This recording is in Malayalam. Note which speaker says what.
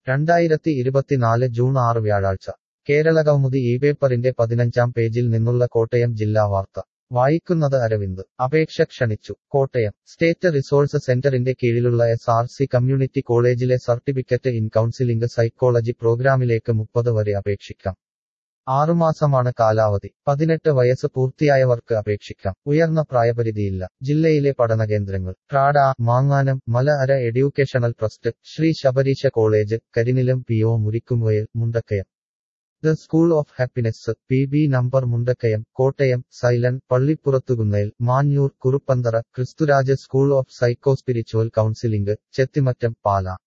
Speaker 1: രണ്ടായിരത്തി ഇരുപത്തിനാല് ജൂൺ ആറ് വ്യാഴാഴ്ച കേരളകൗമുദി ഈ പേപ്പറിന്റെ പതിനഞ്ചാം പേജിൽ നിന്നുള്ള കോട്ടയം ജില്ലാ വാർത്ത വായിക്കുന്നത് അരവിന്ദ് അപേക്ഷ ക്ഷണിച്ചു കോട്ടയം സ്റ്റേറ്റ് റിസോഴ്സ് സെന്ററിന്റെ കീഴിലുള്ള എസ് ആർ സി കമ്മ്യൂണിറ്റി കോളേജിലെ സർട്ടിഫിക്കറ്റ് ഇൻ കൗൺസിലിംഗ് സൈക്കോളജി പ്രോഗ്രാമിലേക്ക് മുപ്പത് വരെ അപേക്ഷിക്കാം ആറുമാസമാണ് കാലാവധി പതിനെട്ട് വയസ്സ് പൂർത്തിയായവർക്ക് അപേക്ഷിക്കാം ഉയർന്ന പ്രായപരിധിയില്ല ജില്ലയിലെ പഠനകേന്ദ്രങ്ങൾ ട്രാഡ മാങ്ങാനം മല അര educational trust Shri Sabarisha college Karinilam P O Murikkumvayal Mundakayam the school of happiness P B number Mundakayam Kottayam സൈലൻ Pallippurathukunnel Manjoor Kuruppanthara Christuraj school of psycho spiritual counselling Chethimattam Pala